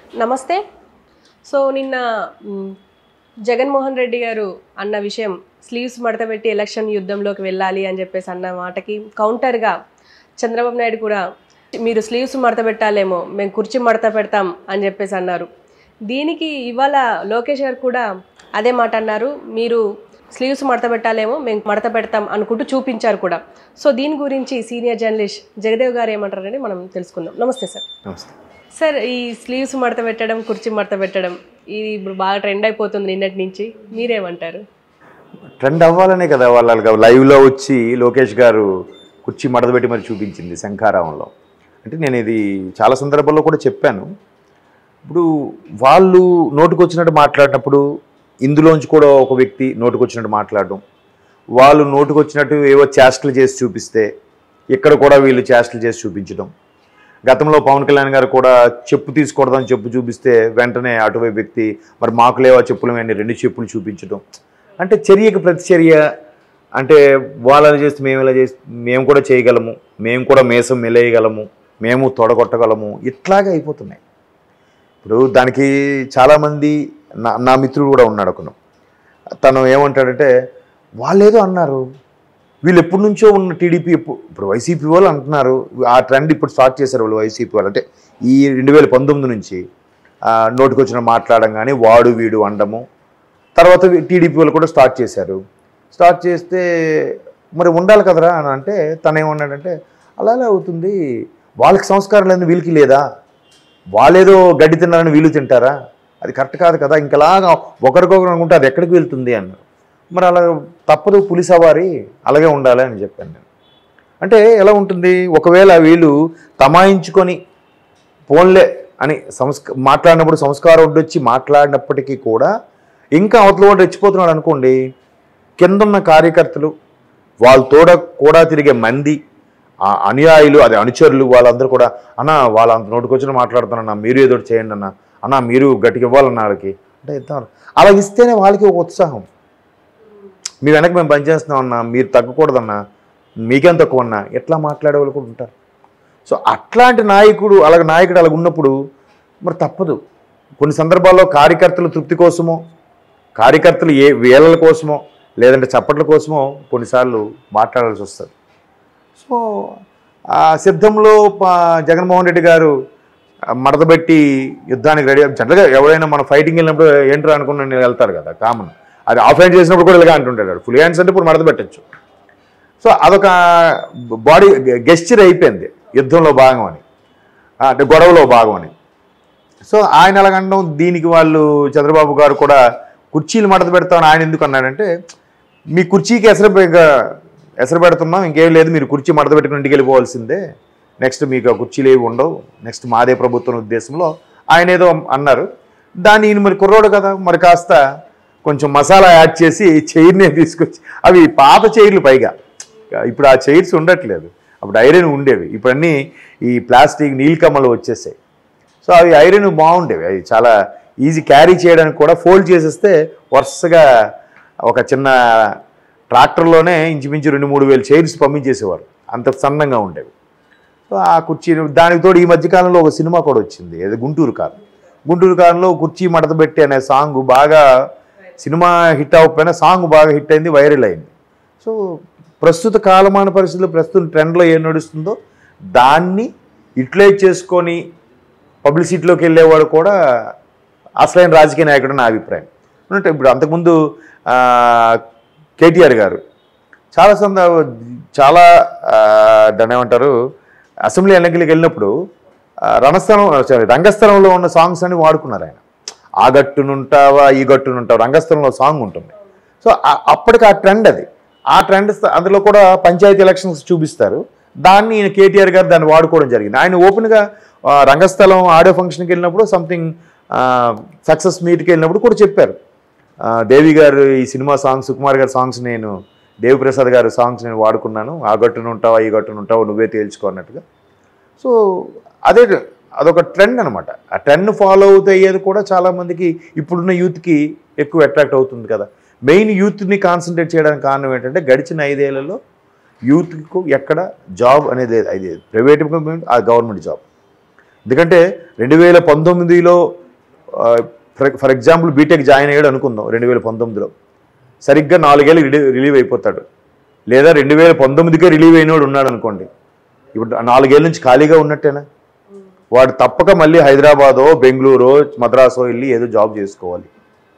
నమస్తే సో నిన్న మ్, జగన్మోహన్ రెడ్డి గారు అన్న విషయం స్లీవ్స్ మడతపెట్టి ఎలక్షన్ యుద్ధంలోకి వెళ్ళాలి అని చెప్పేసి అన్న మాటకి కౌంటర్గా చంద్రబాబు నాయుడు కూడా మీరు స్లీవ్స్ మడత పెట్టాలేమో మేము కుర్చీ మడత పెడతాం అని చెప్పేసి అన్నారు దీనికి ఇవాళ లోకేష్ గారు కూడా అదే మాట అన్నారు మీరు స్లీవ్స్ మడత పెట్టాలేమో మేము మడత పెడతాం అనుకుంటూ చూపించారు కూడా సో దీని గురించి సీనియర్ జర్నలిస్ట్ జగదేవ్ గారు ఏమంటారని మనం తెలుసుకుందాం నమస్తే సార్ నమస్తే సార్ ఈ స్లీవ్స్ మడత పెట్టడం కుర్చీ మడత పెట్టడం ఇది ఇప్పుడు బాగా ట్రెండ్ అయిపోతుంది నిన్నటి నుంచి మీరేమంటారు ట్రెండ్ అవ్వాలనే కదా వాళ్ళ లైవ్లో వచ్చి లోకేష్ గారు కుర్చీ మడతపెట్టి మరి చూపించింది శంఖారావంలో అంటే నేను ఇది చాలా సందర్భాల్లో కూడా చెప్పాను ఇప్పుడు వాళ్ళు నోటుకొచ్చినట్టు మాట్లాడినప్పుడు ఇందులోంచి కూడా ఒక వ్యక్తి నోటుకొచ్చినట్టు మాట్లాడడం వాళ్ళు నోటుకొచ్చినట్టు ఏవో చేష్టలు చేసి చూపిస్తే ఇక్కడ కూడా వీళ్ళు చేష్టలు చేసి చూపించడం గతంలో పవన్ కళ్యాణ్ గారు కూడా చెప్పు తీసుకోవడం చెప్పు చూపిస్తే వెంటనే అటువైపు వ్యక్తి మరి మాకు లేవా చెప్పులు అని రెండు చెప్పులు చూపించడం అంటే చర్యకి ప్రతిచర్య అంటే వాళ్ళు చేస్తే మేము ఇలా చేస్తే మేము కూడా చేయగలము మేము కూడా మేసం మెలేయగలము మేము తొడగొట్టగలము ఇట్లాగే అయిపోతున్నాయి ఇప్పుడు దానికి చాలామంది నా నా మిత్రుడు కూడా ఉన్నాడు ఒకను తను ఏమంటాడంటే వాళ్ళు ఏదో అన్నారు వీళ్ళు ఎప్పటి నుంచో ఉన్న టీడీపీ ఎప్పుడు ఇప్పుడు వైసీపీ వాళ్ళు అంటున్నారు ఆ ట్రెండ్ ఇప్పుడు స్టార్ట్ చేశారు వాళ్ళు వైసీపీ వాళ్ళు అంటే ఈ రెండు వేల పంతొమ్మిది నుంచి ఆ, నోటికొచ్చిన మాట్లాడడం కానీ వాడు వీడు అండము తర్వాత టీడీపీ వాళ్ళు కూడా స్టార్ట్ చేశారు స్టార్ట్ చేస్తే మరి ఉండాలి కదరా అని అంటే తను ఏమన్నాడంటే అలా ఎలా అవుతుంది వాళ్ళకి సంస్కారం లేదు వీళ్ళకి లేదా వాళ్ళేదో గడ్డి తిన్నారని వీళ్ళు తింటారా అది కరెక్ట్ కాదు కదా ఇంకలాగా ఒకరికొకరు అనుకుంటే అది ఎక్కడికి వెళ్తుంది అన్నారు మరి అలా తప్పదు పులి సవారి అలాగే ఉండాలి అని చెప్పాను నేను అంటే ఎలా ఉంటుంది ఒకవేళ వీళ్ళు తమాయించుకొని పోన్లే అని సంస్క మాట్లాడినప్పుడు సంస్కారం ఉండొచ్చి మాట్లాడినప్పటికీ కూడా ఇంకా అవతల వాడు రెచ్చిపోతున్నాడు అనుకోండి కిందున్న కార్యకర్తలు వాళ్ళ తోడ కూడా తిరిగే మంది ఆ అనుయాయులు అది అనుచరులు వాళ్ళందరూ కూడా అన్న వాళ్ళ అంత నోటికొచ్చిన మాట్లాడుతానన్న మీరు ఏదో ఒకటి చేయండి అన్న అన్న మీరు గట్టిగా ఇవ్వాలన్న వాళ్ళకి అంటే ఇద్దాం అలా ఇస్తేనే వాళ్ళకి ఒక ఉత్సాహం మీ వెనక మేము పనిచేస్తున్నాం అన్న మీరు తగ్గకూడదన్నా మీకేం తక్కువ అన్నా ఎట్లా మాట్లాడే వాళ్ళు కూడా ఉంటారు సో అట్లాంటి నాయకుడు అలాగ నాయకుడు అలాగ ఉన్నప్పుడు మరి తప్పదు కొన్ని సందర్భాల్లో కార్యకర్తల తృప్తి కోసమో కార్యకర్తలు ఏ వేళల కోసమో లేదంటే చప్పట్ల కోసమో కొన్నిసార్లు మాట్లాడాల్సి వస్తుంది సో ఆ సిద్ధంలో ప- జగన్మోహన్ రెడ్డి గారు ఆ, మడతబెట్టి యుద్ధానికి రెడీ జనరల్గా ఎవరైనా మనం ఫైటింగ్ వెళ్ళినప్పుడు ఏంట్రా అనుకుని నేను వెళ్తారు కదా కామన్ అది ఆఫ్ హ్యాండ్ చేసినప్పుడు కూడా ఇలాగా అంటుంటాడు ఫుల్ హ్యాండ్స్ అంటే ఇప్పుడు మడత పెట్టచ్చు సో అదొక బాడీ గెస్చర్ అయిపోయింది యుద్ధంలో భాగం అని ఆ, అంటే గొడవలో భాగం అని సో ఆయన అలాగనడం దీనికి వాళ్ళు చంద్రబాబు గారు కూడా కుర్చీలు మడత పెడతామని ఆయన ఎందుకు అన్నాడంటే మీ కుర్చీకి ఎసరు పె- ఎసరు పెడుతున్నాం ఇంకేం లేదు మీరు కుర్చీ మడత పెట్టుకుని ఇంటికి వెళ్ళిపోవాల్సిందే నెక్స్ట్ మీకు ఆ కుర్చీలు ఏవి ఉండవు నెక్స్ట్ మాదే ప్రభుత్వం ఉద్దేశంలో ఆయన ఏదో అన్నారు దాన్ని ఈయన మరి కుర్రోడు కదా మరి కాస్త కొంచెం మసాలా యాడ్ చేసి చైర్నే తీసుకొచ్చి అవి పాత చైర్లు పైగా ఇప్పుడు ఆ చైర్స్ ఉండట్లేదు అప్పుడు ఐరన్ ఉండేవి ఇప్పుడు అన్నీ ఈ ప్లాస్టిక్ నీలకమ్మలు వచ్చేసాయి సో అవి ఐరన్ బాగుండేవి అవి చాలా ఈజీ క్యారీ చేయడానికి కూడా ఫోల్డ్ చేసేస్తే వరుసగా ఒక చిన్న ట్రాక్టర్లోనే ఇంచుమించు రెండు మూడు వేలు చైర్స్ పంపించేసేవారు అంత సన్నంగా ఉండేవి సో ఆ కుర్చీ దానికి తోడు ఈ మధ్యకాలంలో ఒక సినిమా కూడా వచ్చింది అది గుంటూరు కారం గుంటూరు కారంలో కుర్చీ మడతబెట్టి అనే సాంగ్ బాగా సినిమా హిట్ అవ్వకపోయినా సాంగ్ బాగా హిట్ అయింది వైరల్ అయింది సో ప్రస్తుత కాలమాన పరిస్థితులు ప్రస్తుతం ట్రెండ్లో ఏం నడుస్తుందో దాన్ని యూటిలైజ్ చేసుకొని పబ్లిసిటీలోకి వెళ్ళేవాడు కూడా అసలైన రాజకీయ నాయకుడు నా అభిప్రాయం అంటే ఇప్పుడు అంతకుముందు ఆ, కేటీఆర్ గారు చాలా సంద చాలా ఆ, దాన్ని ఏమంటారు అసెంబ్లీ ఎన్నికలకు వెళ్ళినప్పుడు ఆ, రణస్థలం సారీ రంగస్థలంలో ఉన్న సాంగ్స్ అని వాడుకున్నారు ఆయన ఆ గట్టునుంటావా ఈ గట్టునుంటావా రంగస్థలంలో సాంగ్ ఉంటుంది సో ఆ- అప్పటికి ఆ ట్రెండ్ అది ఆ ట్రెండ్ స్థ- అందులో కూడా పంచాయతీ ఎలక్షన్స్ చూపిస్తారు దాన్ని ఈయన కేటీఆర్ గారు దాన్ని వాడుకోవడం జరిగింది ఆయన ఓపెన్గా ఆ, రంగస్థలం ఆడియో ఫంక్షన్కి వెళ్ళినప్పుడు సంథింగ్ సక్సెస్ మీట్కి వెళ్ళినప్పుడు కూడా చెప్పారు ఆ, దేవి గారు ఈ సినిమా సాంగ్స్ సుకుమార్ గారి సాంగ్స్ నేను దేవిప్రసాద్ గారి సాంగ్స్ నేను వాడుకున్నాను ఆ గట్టును ఉంటావా ఈ గట్టును ఉంటావా నువ్వే తేల్చుకో అన్నట్టుగా సో అదే అదొక ట్రెండ్ అనమాట ఆ ట్రెండ్ ఫాలో అవుతూ అయ్యేది కూడా చాలామందికి ఇప్పుడున్న యూత్కి ఎక్కువ అట్రాక్ట్ అవుతుంది కదా మెయిన్ యూత్ని కాన్సన్ట్రేట్ చేయడానికి కారణం ఏంటంటే గడిచిన ఐదేళ్లలో యూత్కు ఎక్కడ జాబ్ అనేది లేదు అది ప్రైవేట్ ఆ గవర్నమెంట్ జాబ్ ఎందుకంటే రెండు వేల పంతొమ్మిదిలో ఫర్ ఎగ్జాంపుల్ బీటెక్ జాయిన్ అయ్యాడు అనుకుందాం రెండు వేల పంతొమ్మిదిలో సరిగ్గా నాలుగేళ్ళు రిలీ రిలీవ్ అయిపోతాడు లేదా రెండు వేల పంతొమ్మిదికే రిలీవ్ అయినోడు ఉన్నాడు అనుకోండి ఇప్పుడు నాలుగేళ్ళ నుంచి ఖాళీగా ఉన్నట్టేనా వాడు తప్పక మళ్ళీ హైదరాబాదో బెంగళూరో మద్రాసో వెళ్ళి ఏదో జాబ్ చేసుకోవాలి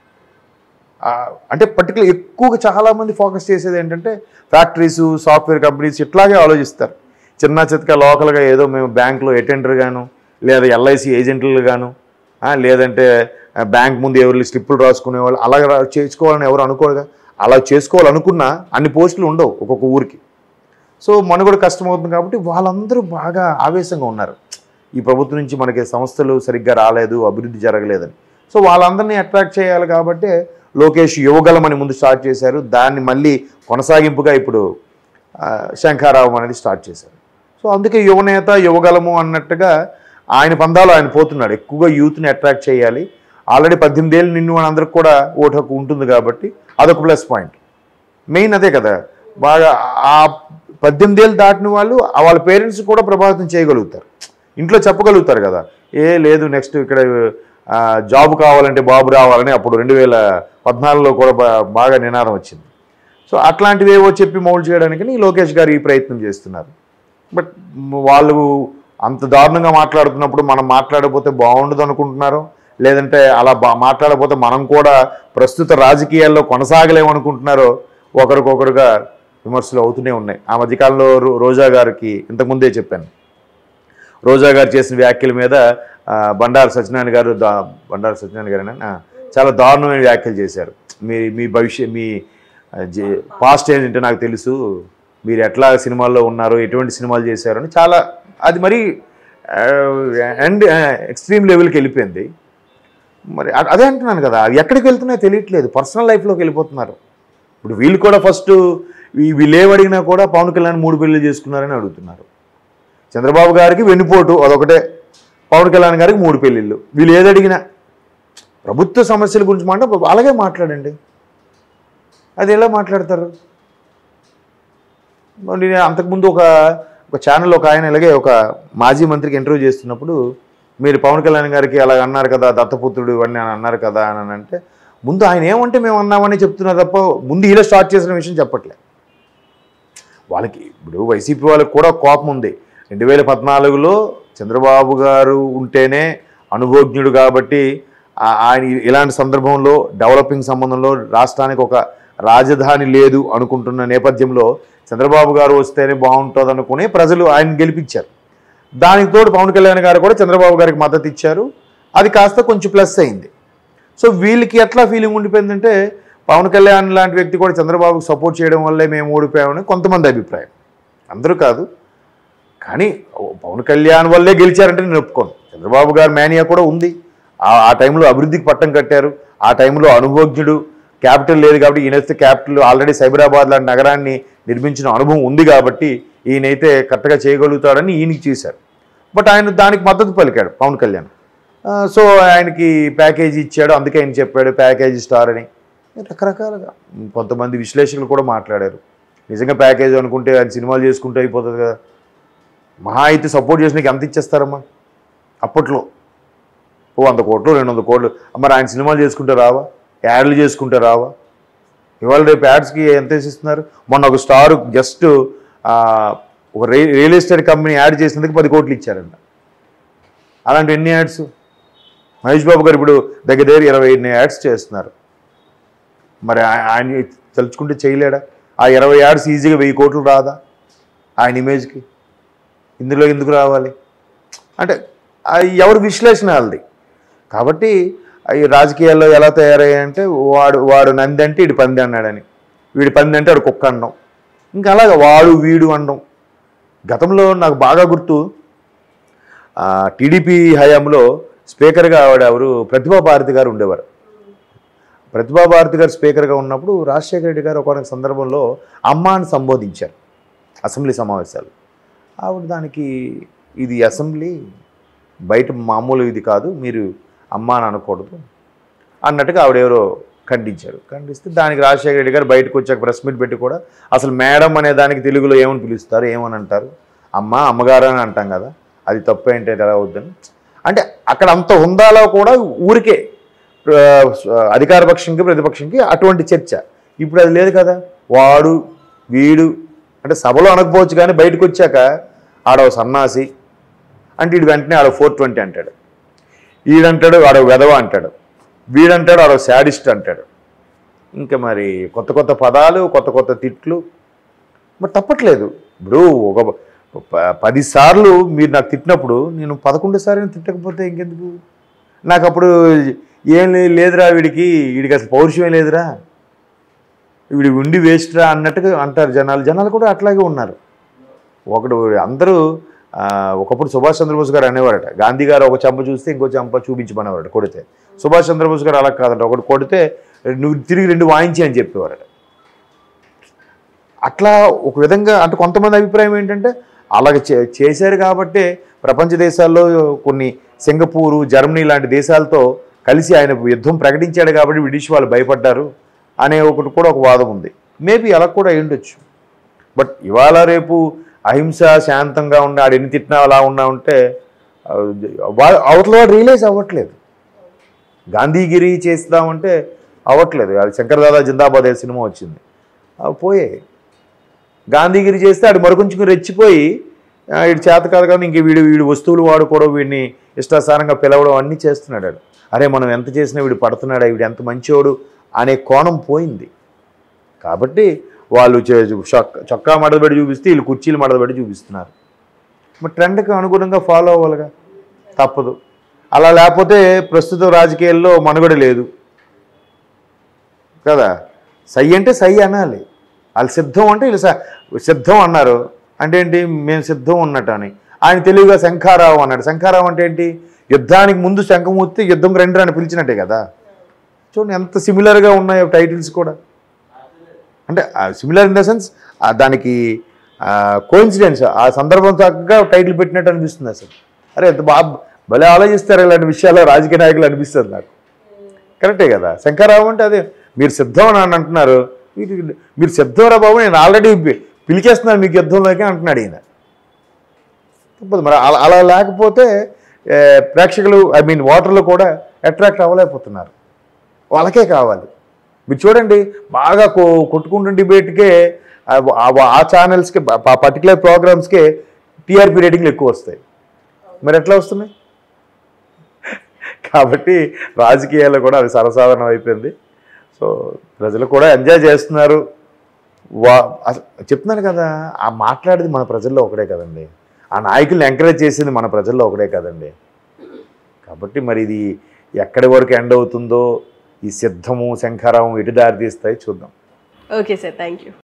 ఆ, అంటే పర్టికులర్ ఎక్కువగా చాలామంది ఫోకస్ చేసేది ఏంటంటే ఫ్యాక్టరీస్ సాఫ్ట్వేర్ కంపెనీస్ ఇట్లాగే ఆలోచిస్తారు చిన్న చితక లోకల్గా ఏదో మేము బ్యాంక్లో అటెండర్ గాను లేదా ఎల్ఐసి ఏజెంట్లు గాను ఆ, లేదంటే ఆ, బ్యాంక్ ముందు ఎవరు స్లిప్పులు రాసుకునే వాళ్ళు అలా రా- చేసుకోవాలని ఎవరు అనుకోరుగా అలా చేసుకోవాలనుకున్నా అన్ని పోస్టులు ఉండవు ఒక్కొక్క ఊరికి సో మనుగడ కష్టమవుతుంది కాబట్టి వాళ్ళందరూ బాగా ఆవేశంగా ఉన్నారు ఈ ప్రభుత్వం నుంచి మనకి సంస్థలు సరిగ్గా రాలేదు అభివృద్ధి జరగలేదని సో వాళ్ళందరినీ అట్రాక్ట్ చేయాలి కాబట్టి లోకేష్ యువగలం అని ముందు స్టార్ట్ చేశారు దాన్ని మళ్ళీ కొనసాగింపుగా ఇప్పుడు ఆ, శంఖారావం అనేది స్టార్ట్ చేశారు సో అందుకే యువనేత యువగలము అన్నట్టుగా ఆయన పందాలు ఆయన పోతున్నాడు ఎక్కువగా యూత్ని అట్రాక్ట్ చేయాలి ఆల్రెడీ పద్దెనిమిది ఏళ్ళు నిన్ను అందరికి కూడా ఓటు హక్కు ఉంటుంది కాబట్టి అదొక ప్లస్ పాయింట్ మెయిన్ అదే కదా బాగా ఆ పద్దెనిమిది ఏళ్ళు దాటిన వాళ్ళు ఆ వాళ్ళ పేరెంట్స్ కూడా ప్రభావితం చేయగలుగుతారు ఇంట్లో చెప్పగలుగుతారు కదా ఏ లేదు నెక్స్ట్ ఇక్కడ ఆ, జాబ్ కావాలంటే బాబు రావాలని అప్పుడు రెండు వేల పద్నాలుగులో కూడా బా- బాగా నినాదం వచ్చింది సో అట్లాంటివి ఏవో చెప్పి మౌల్డ్ చేయడానికి లోకేష్ గారు ఈ ప్రయత్నం చేస్తున్నారు బట్ వాళ్ళు అంత దారుణంగా మాట్లాడుతున్నప్పుడు మనం మాట్లాడకపోతే బాగుండదు అనుకుంటున్నారు లేదంటే అలా బా మాట్లాడకపోతే మనం కూడా ప్రస్తుత రాజకీయాల్లో కొనసాగలేము అనుకుంటున్నారో ఒకరికొకరుగా విమర్శలు అవుతూనే ఉన్నాయి ఆ మధ్యకాలంలో రో- రోజా గారికి ఇంతకుముందే చెప్పాను రోజా గారు చేసిన వ్యాఖ్యల మీద ఆ, బండారు సత్యనారాయణ గారు దా బండారు సత్యనారాయణ గారేనా ఆ, చాలా దారుణమైన వ్యాఖ్యలు చేశారు మీ మీ భవిష్య మీ పాస్ట్ ఏంటంటే నాకు తెలుసు మీరు ఎట్లా సినిమాల్లో ఉన్నారు ఎటువంటి సినిమాలు చేశారు అని చాలా అది మరి అండ్ ఎక్స్ట్రీమ్ లెవెల్కి వెళ్ళిపోయింది మరి అ- అదే అంటున్నాను కదా అవి ఎక్కడికి వెళ్తున్నాయో తెలియట్లేదు పర్సనల్ లైఫ్లోకి వెళ్ళిపోతున్నారు ఇప్పుడు వీళ్ళు కూడా ఫస్ట్ వీళ్ళు ఏమడిగినా కూడా పవన్ కళ్యాణ్ మూడు పెళ్లి చేసుకున్నారని అడుగుతున్నారు చంద్రబాబు గారికి వెన్నుపోటు అదొకటే పవన్ కళ్యాణ్ గారికి మూడు పెళ్ళిళ్ళు వీళ్ళు ఏది అడిగినా ప్రభుత్వ సమస్యల గురించి మాట అలాగే మాట్లాడండి అది ఎలా మాట్లాడతారు మరి నేను అంతకుముందు ఒక ఒక ఛానల్ ఒక ఆయన ఇలాగే ఒక మాజీ మంత్రికి ఇంటర్వ్యూ చేస్తున్నప్పుడు మీరు పవన్ కళ్యాణ్ గారికి అలా అన్నారు కదా దత్తపుత్రుడు ఇవన్నీ అని అన్నారు కదా అని అంటే ముందు ఆయన ఏమంటే మేము అన్నామని చెప్తున్నారు తప్ప ముందు ఇలా స్టార్ట్ చేసిన విషయం చెప్పట్లే వాళ్ళకి ఇప్పుడు వైసీపీ వాళ్ళకి కూడా కోపం ఉంది రెండు వేల పద్నాలుగులో చంద్రబాబు గారు ఉంటేనే అనుభవజ్ఞుడు కాబట్టి ఆ- ఆయన ఇలాంటి సందర్భంలో డెవలపింగ్ సంబంధంలో రాష్ట్రానికి ఒక రాజధాని లేదు అనుకుంటున్న నేపథ్యంలో చంద్రబాబు గారు వస్తేనే బాగుంటుంది అనుకుని ప్రజలు ఆయన గెలిపించారు దానికి తోడు పవన్ కళ్యాణ్ గారు కూడా చంద్రబాబు గారికి మద్దతు ఇచ్చారు అది కాస్త కొంచెం ప్లస్ అయింది సో వీళ్ళకి ఎట్లా ఫీలింగ్ ఉండిపోయిందంటే పవన్ కళ్యాణ్ లాంటి వ్యక్తి కూడా చంద్రబాబుకు సపోర్ట్ చేయడం వల్లే మేము ఓడిపోయామని కొంతమంది అభిప్రాయం అందరూ కాదు కానీ పవన్ కళ్యాణ్ వల్లే గెలిచారంటే నేను ఒప్పుకోను చంద్రబాబు గారు మేనియా కూడా ఉంది ఆ ఆ టైంలో అభివృద్ధికి పట్టం కట్టారు ఆ టైంలో అనుభవజ్ఞుడు క్యాపిటల్ లేదు కాబట్టి ఈయన వస్తే క్యాపిటల్ ఆల్రెడీ సైబరాబాద్ లాంటి నగరాన్ని నిర్మించిన అనుభవం ఉంది కాబట్టి ఈయనైతే కరెక్ట్గా చేయగలుగుతాడని ఈయనకి చేశారు బట్ ఆయన దానికి మద్దతు పలికాడు పవన్ కళ్యాణ్ ఆ, సో ఆయనకి ప్యాకేజీ ఇచ్చాడు అందుకే ఆయన చెప్పాడు ప్యాకేజీ స్టార్ అని రకరకాలుగా కొంతమంది విశ్లేషకులు కూడా మాట్లాడారు నిజంగా ప్యాకేజ్ అనుకుంటే ఆయన సినిమాలు చేసుకుంటూ అయిపోతుంది కదా మహా అయితే సపోర్ట్ చేసిన ఎంత ఇచ్చేస్తారమ్మా అప్పట్లో ఓ వంద కోట్లు రెండు వందల కోట్లు మరి ఆయన సినిమాలు చేసుకుంటే రావా యాడ్లు చేసుకుంటే రావా ఇవాళ రేపు యాడ్స్కి ఎంత వేసిస్తున్నారు మొన్న ఒక స్టార్ జస్ట్ ఒక రే రియల్ ఎస్టేట్ కంపెనీ యాడ్ చేసినందుకు పది కోట్లు ఇచ్చారంట అలాంటి ఎన్ని యాడ్స్ మహేష్ బాబు గారు ఇప్పుడు దగ్గర దగ్గర ఇరవై ఎన్ని యాడ్స్ చేస్తున్నారు మరి ఆ- ఆయన తలుచుకుంటే చేయలేడా ఆ ఇరవై యాడ్స్ ఈజీగా వెయ్యి కోట్లు రాదా ఆయన ఇమేజ్కి ఇందులో ఎందుకు రావాలి అంటే అది ఎవరి విశ్లేషణ వాళ్ళది కాబట్టి ఈ రాజకీయాల్లో ఎలా తయారయ్యాయంటే వాడు వాడు నంది అంటే ఇటు పంది అన్నాడని వీడి పంది అంటే వాడు కుక్క అనడం ఇంకా అలాగా వాడు వీడు అనడం గతంలో నాకు బాగా గుర్తు ఆ, టీడీపీ హయాంలో స్పీకర్గా ఆవిడ ఎవరు ప్రతిభా భారతి గారు ఉండేవారు ప్రతిభా భారతి గారు స్పీకర్గా ఉన్నప్పుడు రాజశేఖర రెడ్డి గారు ఒక సందర్భంలో అమ్మ అని సంబోధించారు అసెంబ్లీ సమావేశాలు ఆవిడ దానికి ఇది అసెంబ్లీ బయట మామూలు ఇది కాదు మీరు అమ్మ అని అనకూడదు అన్నట్టుగా ఆవిడెవరో ఖండించారు ఖండిస్తే దానికి రాజశేఖర రెడ్డి గారు బయటకు వచ్చాక ప్రెస్ మీట్ పెట్టి కూడా అసలు మేడం అనే దానికి తెలుగులో ఏమని పిలుస్తారు ఏమని అంటారు అమ్మ అమ్మగారు అని అంటాం కదా అది తప్పు ఏంటి ఎలా అవుద్దని అంటే అక్కడ అంత హుందాలో కూడా ఊరికే ఆ, అధికార పక్షంకి ప్రతిపక్షంకి అటువంటి చర్చ ఇప్పుడు అది లేదు కదా వాడు వీడు అంటే సభలో అనకపోవచ్చు కానీ బయటకు వచ్చాక ఆడో సన్నాసి అంటే వీడు వెంటనే ఆడో ఫోర్ ట్వంటీ అంటాడు వీడంటాడు ఆడో వెధవ అంటాడు వీడంటాడు ఆడో శాడిస్ట్ అంటాడు ఇంకా మరి కొత్త కొత్త పదాలు కొత్త కొత్త తిట్లు మరి తప్పట్లేదు ఇప్పుడు ఒక ప- పది సార్లు మీరు నాకు తిట్టినప్పుడు నేను పదకొండు సార్లు తిట్టకపోతే ఇంకెందుకు నాకు అప్పుడు ఏం లే- లేదురా వీడికి వీడికి అసలు పౌరుషమే లేదురా వీడి ఉండి వేస్ట్రా అన్నట్టుగా అంటారు జనాలు జనాలు కూడా అట్లాగే ఉన్నారు ఒకడు అందరూ ఆ, ఒకప్పుడు సుభాష్ చంద్రబోస్ గారు అనేవారట గాంధీ గారు ఒక చెంప చూస్తే ఇంకో చెంప చూపించమనేవారట కొడితే సుభాష్ చంద్రబోస్ గారు అలా కాదంట ఒకటి కొడితే నువ్వు తిరిగి రెండు వాయించి అని చెప్పేవారట అట్లా ఒక విధంగా అంటే కొంతమంది అభిప్రాయం ఏంటంటే అలాగ చే- చేశారు కాబట్టే ప్రపంచ దేశాల్లో కొన్ని సింగపూరు జర్మనీ లాంటి దేశాలతో కలిసి ఆయన యుద్ధం ప్రకటించాడు కాబట్టి బ్రిటిష్ వాళ్ళు భయపడ్డారు అనే ఒకటి కూడా ఒక వాదం ఉంది మేబీ అలా కూడా అయి ఉండొచ్చు బట్ ఇవాళ రేపు అహింస శాంతంగా ఉన్న ఆడు ఎన్ని తిట్టినా అలా ఉన్నా ఉంటే ఆ, వా- అవతల వాడు రియలైజ్ అవ్వట్లేదు గాంధీగిరి చేస్తామంటే అవ్వట్లేదు అది శంకరదాదా జిందాబాద్ అనే సినిమా వచ్చింది అవి పోయాయి గాంధీగిరి చేస్తే ఆడు మరికొంచెం రెచ్చిపోయి ఆ, వీడు చేత కాదు కానీ ఇంక వీడు వీడి వస్తువులు వాడుకోవడం వీడిని ఇష్టాసారంగా పిలవడం అన్నీ చేస్తున్నాడు ఆడు. అరే మనం ఎంత చేసినా వీడు పడుతున్నాడా వీడు ఎంత మంచోడు అనే కోణం పోయింది కాబట్టి వాళ్ళు చే- చొక్క- చొక్కా మడదబెట్టి చూపిస్తే వీళ్ళు కుర్చీలు మడదబెట్టి చూపిస్తున్నారు మరి ట్రెండ్కి అనుగుణంగా ఫాలో అవ్వాలిగా తప్పదు అలా లేకపోతే ప్రస్తుత రాజకీయాల్లో మనుగడ లేదు కదా సై అంటే సై అనాలి వాళ్ళు సిద్ధం అంటే వీళ్ళు స- సిద్ధం అన్నారు అంటే ఏంటి మేము సిద్ధం ఉన్నట్టు అని ఆయన తెలివిగా శంఖారావు అన్నాడు శంఖారావు అంటే ఏంటి యుద్ధానికి ముందు శంఖమూర్తి యుద్ధం రెండు అని పిలిచినట్టే కదా చూడండి ఎంత సిమిలర్గా ఉన్నాయో టైటిల్స్ కూడా అంటే సిమిలర్ ఇన్ ద సెన్స్ దానికి కోయిన్సిడెన్స్ ఆ సందర్భం చక్కగా టైటిల్ పెట్టినట్టు అనిపిస్తుంది అసలు అరే ఎంత బాగా భలే ఆలోచిస్తారు ఇలాంటి విషయాల్లో రాజకీయ నాయకులు అనిపిస్తుంది నాకు కరెక్టే కదా శంకరరావు అంటే అదే మీరు సిద్ధం అని అంటున్నారు మీరు- మీరు సిద్ధంరా బాబు నేను ఆల్రెడీ పిలిచేస్తున్నాను మీకు యుద్ధంలోకి అంటున్నాడు ఈయన తప్పదు మరి అలా అలా లేకపోతే ఏ, ప్రేక్షకులు ఐ మీన్ ఓటర్లు కూడా అట్రాక్ట్ అవ్వలేకపోతున్నారు వాళ్ళకే కావాలి మీరు చూడండి బాగా కొ కొట్టుకుంటున్న డిబేట్కే ఆ- ఆ- ఆ ఛానల్స్కి పర్టికులర్ ప్రోగ్రామ్స్కే టీఆర్పీ రేటింగ్లు ఎక్కువ వస్తాయి మరి ఎట్లా వస్తున్నాయి కాబట్టి రాజకీయాల్లో కూడా అది సర్వసాధారణం అయిపోయింది సో ప్రజలు కూడా ఎంజాయ్ చేస్తున్నారు వా అస- చెప్తున్నాను కదా ఆ మాట్లాడేది మన ప్రజల్లో ఒకడే కదండి ఆ నాయకుల్ని ఎంకరేజ్ చేసేది మన ప్రజల్లో ఒకడే కదండి కాబట్టి మరి ఇది ఎక్కడి వరకు ఎండ్ అవుతుందో ఈ సిద్ధము శంఖారావం ఎటు దారి తీస్తాయి చూద్దాం ఓకే సార్ థ్యాంక్ యూ